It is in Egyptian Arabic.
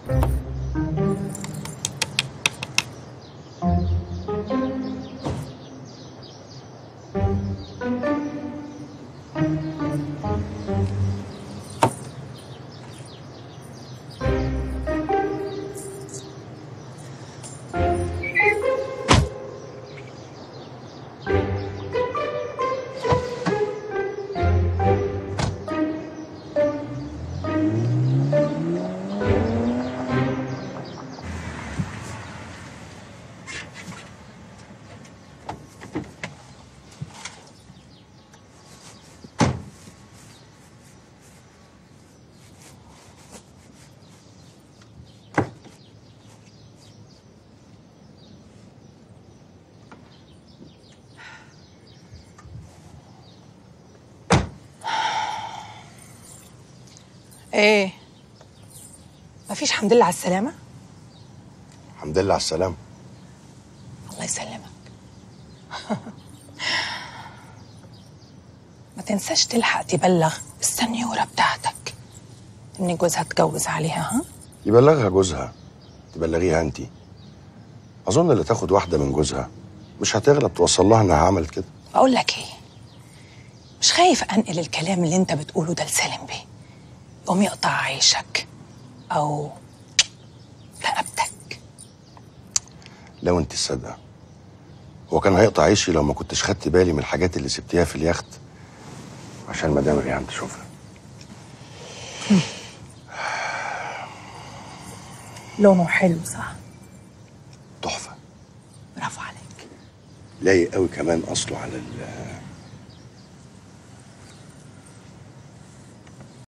ايه مفيش حمد لله على السلامة الحمد لله على السلامة الله يسلمك ما تنساش تلحق تبلغ السنيورة بتاعتك ان جوزها اتجوز عليها ها يبلغها جوزها تبلغيها انت اظن اللي تاخد واحدة من جوزها مش هتغلب توصل لها انها عملت كده بقول لك ايه مش خايف انقل الكلام اللي انت بتقوله ده لسالم بيه يقوم يقطع عيشك او رقبتك لو انت الصادقة هو كان هيقطع عيشي لو ما كنتش خدت بالي من الحاجات اللي سبتيها في اليخت عشان مدام ريهام تشوفها لونه حلو صح تحفة برافو عليك لايق قوي كمان اصله على ال-